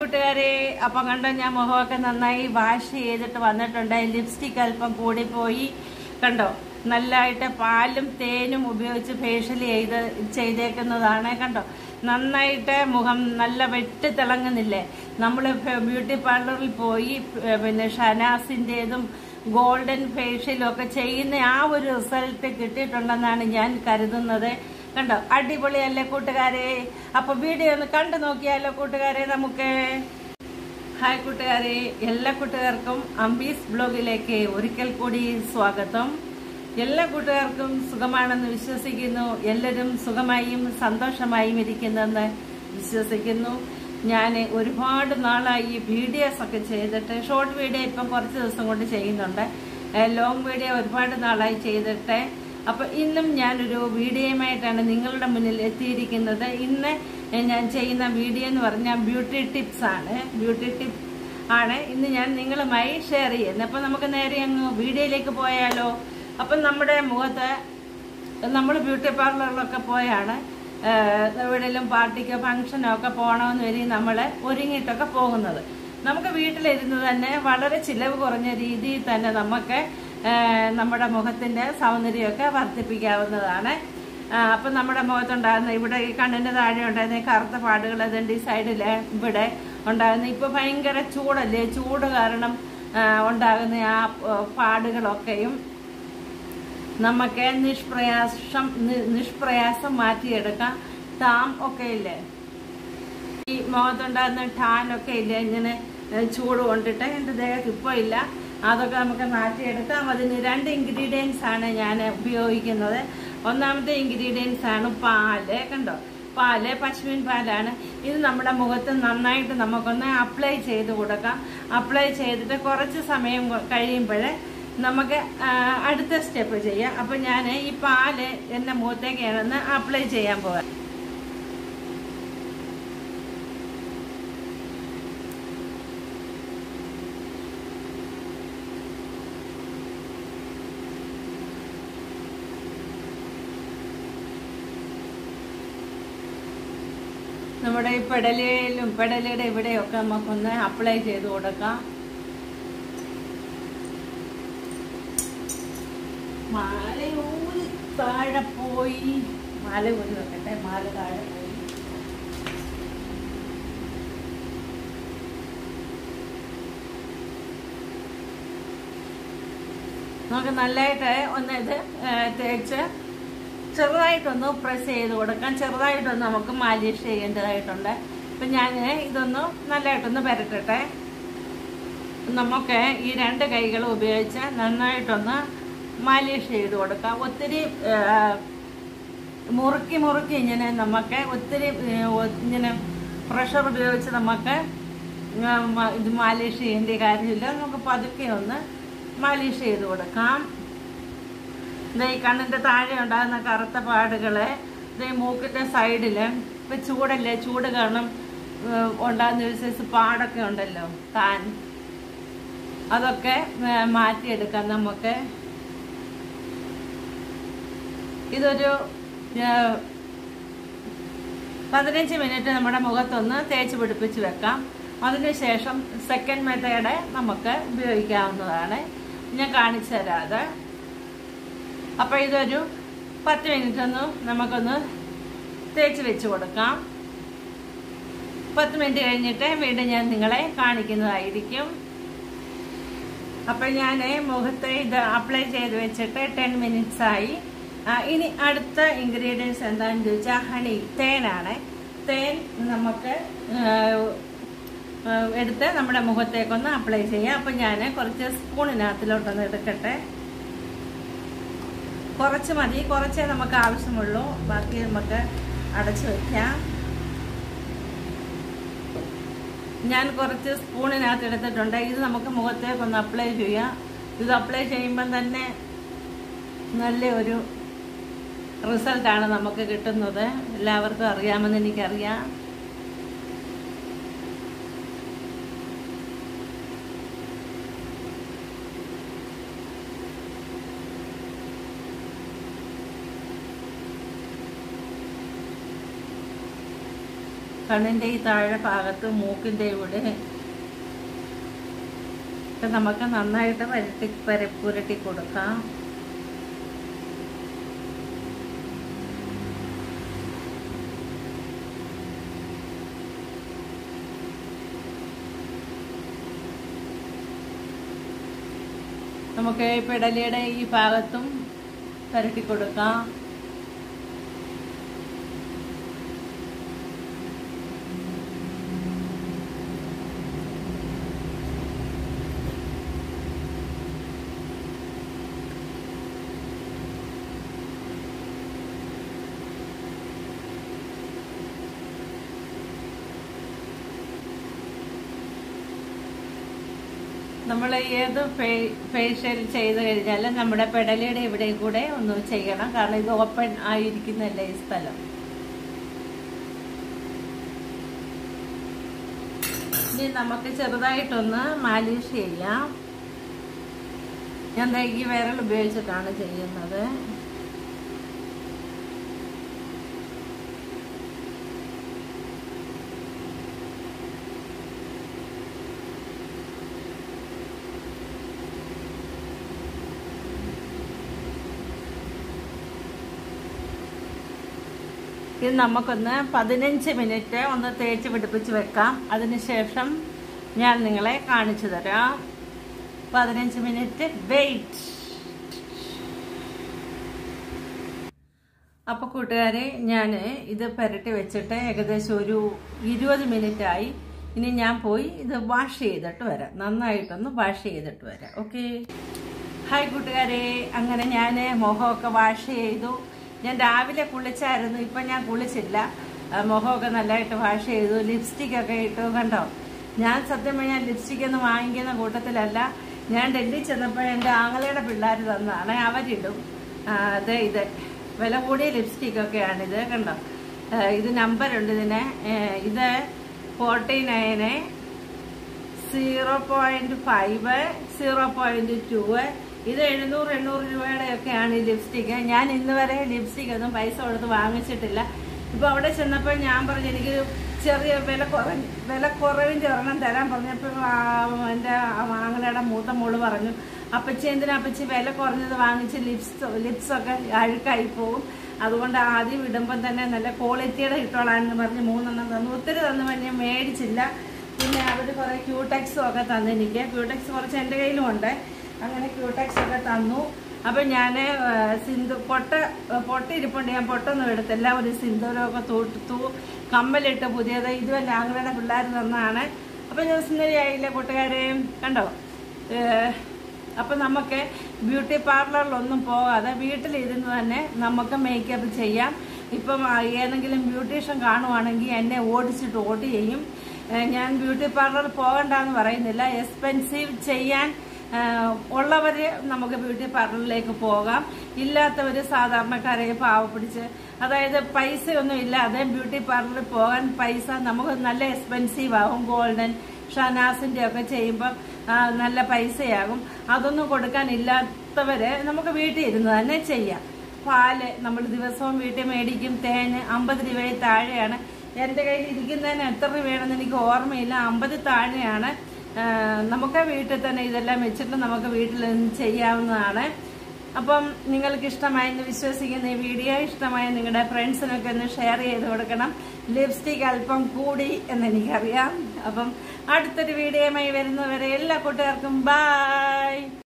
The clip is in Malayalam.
കൂട്ടുകാരെ അപ്പം കണ്ടോ ഞാൻ മുഖമൊക്കെ നന്നായി വാഷ് ചെയ്തിട്ട് വന്നിട്ടുണ്ട് ലിപ്സ്റ്റിക് അല്പം കൂടിപ്പോയി കണ്ടോ നല്ലതായിട്ട് പാലും തേനും ഉപയോഗിച്ച് ഫേഷ്യൽ ചെയ്ത് ചെയ്തേക്കുന്നതാണ് കണ്ടോ നന്നായിട്ട് മുഖം നല്ല വെട്ടി തിളങ്ങുന്നില്ലേ നമ്മൾ ബ്യൂട്ടി പാർലറിൽ പോയി ഏ, പിന്നെ ഷനാസിൻ്റെതും ഗോൾഡൻ ഫേഷ്യലും ഒക്കെ ചെയ്യുന്ന ആ ഒരു റിസൾട്ട് കിട്ടിയിട്ടുണ്ടെന്നാണ് ഞാൻ കരുതുന്നത് കണ്ടോ അടിപൊളിയല്ലേ കൂട്ടുകാരെ അപ്പൊ വീഡിയോ ഒന്ന് കണ്ടു നോക്കിയാലോ കൂട്ടുകാരെ നമുക്ക് ഹായ് കൂട്ടുകാരെ എല്ലാ കൂട്ടുകാർക്കും അംബീസ് ബ്ലോഗിലേക്ക് ഒരിക്കൽ കൂടി സ്വാഗതം എല്ലാ കൂട്ടുകാർക്കും സുഖമാണെന്ന് വിശ്വസിക്കുന്നു എല്ലാവരും സുഖമായും സന്തോഷമായും ഇരിക്കുന്നെന്ന് വിശ്വസിക്കുന്നു ഞാൻ ഒരുപാട് നാളായി വീഡിയോസ് ഒക്കെ ചെയ്തിട്ട് ഷോർട്ട് വീഡിയോ ഇപ്പം കുറച്ച് ദിവസം കൊണ്ട് ചെയ്യുന്നുണ്ട് ലോങ് വീഡിയോ ഒരുപാട് നാളായി ചെയ്തിട്ട് അപ്പൊ ഇന്നും ഞാനൊരു വീഡിയോയുമായിട്ടാണ് നിങ്ങളുടെ മുന്നിൽ എത്തിയിരിക്കുന്നത് ഇന്ന് ഞാൻ ചെയ്യുന്ന വീഡിയോ എന്ന് പറഞ്ഞാൽ ബ്യൂട്ടി ടിപ്സ് ആണ് ബ്യൂട്ടി ടിപ്പ് ആണ് ഇന്ന് ഞാൻ നിങ്ങളുമായി ഷെയർ ചെയ്യുന്നത് അപ്പൊ നമുക്ക് നേരെ അങ്ങ് വീഡിയോയിലേക്ക് പോയാലോ അപ്പം നമ്മുടെ മുഖത്ത് നമ്മൾ ബ്യൂട്ടി പാർലറിലൊക്കെ പോയാണ് ഏഹ്, എവിടെയെങ്കിലും പാർട്ടിക്കോ ഫംഗ്ഷനോ ഒക്കെ പോകണമെന്ന് വരി നമ്മൾ ഒരുങ്ങിയിട്ടൊക്കെ പോകുന്നത് നമുക്ക് വീട്ടിലിരുന്ന് തന്നെ വളരെ ചിലവ് കുറഞ്ഞ രീതിയിൽ തന്നെ നമുക്ക് ഏഹ്, നമ്മുടെ മുഖത്തിന്റെ സൗന്ദര്യമൊക്കെ വർദ്ധിപ്പിക്കാവുന്നതാണ് ആ, അപ്പം നമ്മുടെ മുഖത്തുണ്ടാകുന്ന ഇവിടെ ഈ കണ്ണിന്റെ താഴെ ഉണ്ടായിരുന്ന ഈ കറുത്ത പാടുകൾ അതിൻ്റെ ഈ സൈഡില് ഇവിടെ ഉണ്ടാകുന്ന ഇപ്പൊ ഭയങ്കര ചൂടല്ലേ ചൂട് കാരണം ആ, ഉണ്ടാകുന്ന ആ ആ, പാടുകളൊക്കെയും നമുക്ക് നിഷ്പ്രയാസം നി- നിഷ്പ്രയാസം മാറ്റിയെടുക്കാം ടാം ഒക്കെ ഇല്ലേ ഈ മുഖത്തുണ്ടാകുന്ന ടാൻ ഒക്കെ ഇല്ലേ ഇങ്ങനെ ഏ, ചൂട് കൊണ്ടിട്ട് എൻ്റെ ദേഹത്ത് ഇപ്പോൾ ഇല്ല അതൊക്കെ നമുക്ക് മാറ്റിയെടുക്കാം അതിന് രണ്ട് ഇൻഗ്രീഡിയൻസ് ആണ് ഞാൻ ഉപയോഗിക്കുന്നത് ഒന്നാമത്തെ ഇൻഗ്രീഡിയൻസ് ആണ് പാല് കണ്ടോ പാല് പശുവിൻ പാലാണ് ഇത് നമ്മുടെ മുഖത്ത് നന്നായിട്ട് നമുക്കൊന്ന് അപ്ലൈ ചെയ്ത് കൊടുക്കാം അപ്ലൈ ചെയ്തിട്ട് കുറച്ച് സമയം കഴിയുമ്പോൾ നമുക്ക് ആ, അടുത്ത സ്റ്റെപ്പ് ചെയ്യാം അപ്പൊ ഞാൻ ഈ പാല് എന്റെ മുഖത്തേക്കാണെന്ന് അപ്ലൈ ചെയ്യാൻ പോകാം നമ്മുടെ ഈ പെടലിലും പെടലിയുടെ ഇവിടെയൊക്കെ നമുക്കൊന്ന് അപ്ലൈ ചെയ്ത് കൊടുക്കാം മാല ഊരി താഴെ പോയി മാല ഊരി വെക്കട്ടെ മാല താഴെ പോയി നമുക്ക് നല്ലതായിട്ട് ഒന്ന് ഇത് ഏ, തേച്ച് ചെറുതായിട്ടൊന്ന് പ്രസ് ചെയ്ത് കൊടുക്കാം ചെറുതായിട്ടൊന്ന് നമുക്ക് മാലിഷ് ചെയ്യേണ്ടതായിട്ടുണ്ട് അപ്പം ഞാൻ ഇതൊന്ന് നല്ലതായിട്ടൊന്ന് പരട്ടട്ടെ നമുക്ക് ഈ രണ്ട് കൈകൾ ഉപയോഗിച്ച് നന്നായിട്ടൊന്ന് മാലിഷ് ചെയ്ത് കൊടുക്കാം ഒത്തിരി ആ, മുറുക്കി മുറുക്കി ഇങ്ങനെ നമുക്ക് ഒത്തിരി ഏ, ഒ- ഇങ്ങനെ പ്രഷർ ഉപയോഗിച്ച് നമുക്ക് ആ, മ- ഇത് മാലിഷ് ചെയ്യേണ്ട കാര്യമില്ല നമുക്ക് പതുക്കെ ഒന്ന് മാലിഷ് ചെയ്ത് കൊടുക്കാം ദേ ഈ കണ്ണിന്റെ താഴെ ഉണ്ടാകുന്ന കറുത്ത പാടുകള് ദേ മൂക്കിന്റെ സൈഡില് ഇപ്പൊ ചൂടല്ലേ ചൂട് കാരണം ഏഹ്, ഉണ്ടാകുന്ന ഒരു സൈസ് പാടൊക്കെ ഉണ്ടല്ലോ താൻ അതൊക്കെ ഏഹ്, മാറ്റിയെടുക്കാം നമുക്ക് ഇതൊരു ഏഹ്, പതിനഞ്ച് മിനിറ്റ് നമ്മുടെ മുഖത്തൊന്ന് തേച്ച് പിടിപ്പിച്ച് വെക്കാം അതിനുശേഷം സെക്കൻഡ് മെത്തേഡ് നമുക്ക് ഉപയോഗിക്കാവുന്നതാണ് ഞാൻ കാണിച്ചു തരാം അത് അപ്പൊ ഇതൊരു പത്ത് മിനിറ്റ് ഒന്ന് നമുക്കൊന്ന് തേച്ച് വെച്ച് കൊടുക്കാം പത്ത് മിനിറ്റ് കഴിഞ്ഞിട്ട് വീണ്ടും ഞാൻ നിങ്ങളെ കാണിക്കുന്നതായിരിക്കും അപ്പൊ ഞാൻ മുഖത്ത് ഇത് അപ്ലൈ ചെയ്ത് വെച്ചിട്ട് ടെൻ മിനിറ്റ്സ് ആയി ആ, ഇനി അടുത്ത ഇൻഗ്രീഡിയൻസ് എന്താണെന്ന് ചോദിച്ചാൽ ഹണി തേനാണ് തേൻ നമുക്ക് ആ, ആ, എടുത്ത് നമ്മുടെ മുഖത്തേക്കൊന്ന് അപ്ലൈ ചെയ്യാം അപ്പം ഞാൻ കുറച്ച് സ്പൂണിനകത്തിലോട്ടൊന്ന് എടുക്കട്ടെ കുറച്ച് മതി കുറച്ചേ നമുക്ക് ആവശ്യമുള്ളൂ ബാക്കി നമുക്ക് അടച്ചു വെക്കാം ഞാൻ കുറച്ച് സ്പൂണിനകത്ത് എടുത്തിട്ടുണ്ട് ഇത് നമുക്ക് മുഖത്തേക്ക് ഒന്ന് അപ്ലൈ ചെയ്യാം ഇത് അപ്ലൈ ചെയ്യുമ്പം തന്നെ നല്ല ഒരു റിസൾട്ടാണ് നമുക്ക് കിട്ടുന്നത് എല്ലാവർക്കും അറിയാമെന്ന് എനിക്കറിയാം കണ്ണിന്റെ ഈ താഴെ ഭാഗത്ത് മൂക്കിന്റെ ഇവിടെ ഒക്കെ നമുക്ക് നന്നായിട്ട് വരട്ടി പര- പുരട്ടി കൊടുക്കാം നമുക്ക് ഈ പിടലിയുടെ ഈ ഭാഗത്തും പരട്ടി കൊടുക്കാം നമ്മൾ ഏത് ഫേഷ്യൽ ചെയ്ത് കഴിഞ്ഞാലും നമ്മുടെ പെടലിയുടെ ഇവിടെ കൂടെ ഒന്ന് ചെയ്യണം കാരണം ഇത് ഓപ്പൺ ആയിരിക്കുന്നല്ലേ ഈ സ്ഥലം ഇനി നമുക്ക് ചെറുതായിട്ടൊന്ന് മാലിഷ് ചെയ്യാം ഞാൻ ദേ ഈ വിരൽ ഉപയോഗിച്ചിട്ടാണ് ചെയ്യുന്നത് ഇത് നമുക്കൊന്ന് പതിനഞ്ച് മിനിറ്റ് ഒന്ന് തേച്ച് പിടിപ്പിച്ച് വെക്കാം അതിനുശേഷം ഞാൻ നിങ്ങളെ കാണിച്ചു തരാം പതിനഞ്ച് മിനിറ്റ് വെയിറ്റ് അപ്പൊ കൂട്ടുകാരെ ഞാൻ ഇത് പുരട്ടി വെച്ചിട്ട് ഏകദേശം ഒരു ഇരുപത് മിനിറ്റ് ആയി ഇനി ഞാൻ പോയി ഇത് വാഷ് ചെയ്തിട്ട് വരാം നന്നായിട്ടൊന്ന് വാഷ് ചെയ്തിട്ട് വരാം ഓക്കെ ഹായ് കൂട്ടുകാരെ അങ്ങനെ ഞാൻ മുഖമൊക്കെ വാഷ് ചെയ്തു ഞാൻ രാവിലെ കുളിച്ചായിരുന്നു ഇപ്പം ഞാൻ കുളിച്ചില്ല ആ, മുഖമൊക്കെ നല്ലതായിട്ട് വാഷ് ചെയ്തു ലിപ്സ്റ്റിക് ഒക്കെ ഇട്ടു കണ്ടോ ഞാൻ സത്യം പറഞ്ഞാൽ ലിപ്സ്റ്റിക് ഒന്നും വാങ്ങിക്കുന്ന കൂട്ടത്തിലല്ല ഞാൻ ഡൽഹി ചെന്നപ്പോൾ എൻ്റെ ആങ്ങളയുടെ പിള്ളേർ തന്നതാണ് അവരിടും ആ, അതെ ഇത് വില കൂടിയ ലിപ്സ്റ്റിക് ഒക്കെയാണിത് കണ്ടോ ആ, ഇത് നമ്പറുണ്ട് ഇതിന് ഏ, ഇത് forty nine zero point five zero point two ഇത് എഴുന്നൂറ് എണ്ണൂറ് രൂപയുടെ ഒക്കെയാണ് ഈ ലിപ്സ്റ്റിക് ഞാൻ ഇന്ന് വരെ ലിപ്സ്റ്റിക് ഒന്നും പൈസ കൊടുത്ത് വാങ്ങിച്ചിട്ടില്ല ഇപ്പൊ അവിടെ ചെന്നപ്പോൾ ഞാൻ പറഞ്ഞു എനിക്ക് ചെറിയ വില കുറവ് വില കുറവിന്റെ ഒരെണ്ണം തരാൻ പറഞ്ഞപ്പോൾ എൻ്റെ ആങ്ങളുടെ മൂത്ത മോള് പറഞ്ഞു അപ്പച്ചി എന്തിനാ അപ്പച്ചി വില കുറഞ്ഞത് വാങ്ങിച്ച് ലിപ്സ് ലിപ്സ് ഒക്കെ അഴുക്കായി പോകും അതുകൊണ്ട് ആദ്യം ഇടുമ്പം തന്നെ നല്ല ക്വാളിറ്റിയുടെ ഇട്ടോളാന്ന് പറഞ്ഞ് മൂന്നെണ്ണം തന്നു ഒത്തിരി തന്നു ഞാൻ മേടിച്ചില്ല പിന്നെ അവർ കുറെ ക്യൂടെക്സും ഒക്കെ തന്നു എനിക്ക് ക്യൂടെക്സ് കുറച്ച് എൻ്റെ കയ്യിലും ഉണ്ട് അങ്ങനെ ക്യൂടെക്സ് ഒക്കെ തന്നു അപ്പം ഞാൻ സിന്ദു പൊട്ട പൊട്ട ഇരിപ്പുണ്ട് ഞാൻ പൊട്ടൊന്നും എടുത്തില്ല ഒരു സിന്ദൂരമൊക്കെ തൂട്ടു കമ്മലിട്ട് പുതിയത് ഇതുമല്ല ആങ്ങളുടെ പിള്ളേർ തന്നതാണ് അപ്പം ഞാൻ സുന്ദരിയായില്ലേ കൂട്ടുകാരെ കണ്ടോ ഏഹ്, അപ്പം നമുക്ക് ബ്യൂട്ടി പാർലറിലൊന്നും പോകാതെ വീട്ടിലിരുന്ന് തന്നെ നമുക്ക് മേക്കപ്പ് ചെയ്യാം ഇപ്പം ആ, ഏതെങ്കിലും ബ്യൂട്ടീഷ്യൻ കാണുവാണെങ്കിൽ എന്നെ ഓടിച്ചിട്ട് ഓട്ട് ചെയ്യും ഏഹ്, ഞാൻ ബ്യൂട്ടി പാർലറിൽ പോകണ്ടെന്ന് പറയുന്നില്ല എക്സ്പെൻസീവ് ചെയ്യാൻ ഏഹ്, ഉള്ളവര് നമുക്ക് ബ്യൂട്ടി പാർലറിലേക്ക് പോകാം ഇല്ലാത്തവര് സാധാരണക്കാരെ പാവ പിടിച്ച് അതായത് പൈസയൊന്നും ഇല്ലാതെ ബ്യൂട്ടി പാർലറിൽ പോകാൻ പൈസ നമുക്ക് നല്ല എക്സ്പെൻസീവ് ആകും ഗോൾഡൻ ഷനാസിന്റെ ഒക്കെ ചെയ്യുമ്പോൾ നല്ല പൈസയാകും അതൊന്നും കൊടുക്കാനില്ലാത്തവര് നമുക്ക് വീട്ടിൽ ഇരുന്ന് തന്നെ ചെയ്യാം പാല് നമ്മൾ ദിവസവും വീട്ടിൽ മേടിക്കും തേന് അമ്പത് രൂപയിൽ താഴെയാണ് എൻ്റെ കയ്യിൽ ഇരിക്കുന്നതിന് എത്ര രൂപയാണെന്ന് എനിക്ക് ഓർമ്മയില്ല അമ്പത് താഴെയാണ് ആ, നമുക്ക് വീട്ടിൽ തന്നെ ഇതെല്ലാം വെച്ചിട്ട് നമുക്ക് വീട്ടിൽ നിന്ന് ചെയ്യാവുന്നതാണ് അപ്പം നിങ്ങൾക്ക് ഇഷ്ടമായെന്ന് വിശ്വസിക്കുന്ന ഈ വീഡിയോ ഇഷ്ടമായ നിങ്ങളുടെ ഫ്രണ്ട്സിനൊക്കെ ഒന്ന് ഷെയർ ചെയ്ത് കൊടുക്കണം ലിപ്സ്റ്റിക് അല്പം കൂടി എന്ന് എനിക്കറിയാം അപ്പം അടുത്തൊരു വീഡിയോയുമായി വരുന്നവരെ എല്ലാ കൂട്ടുകാർക്കും ബായ്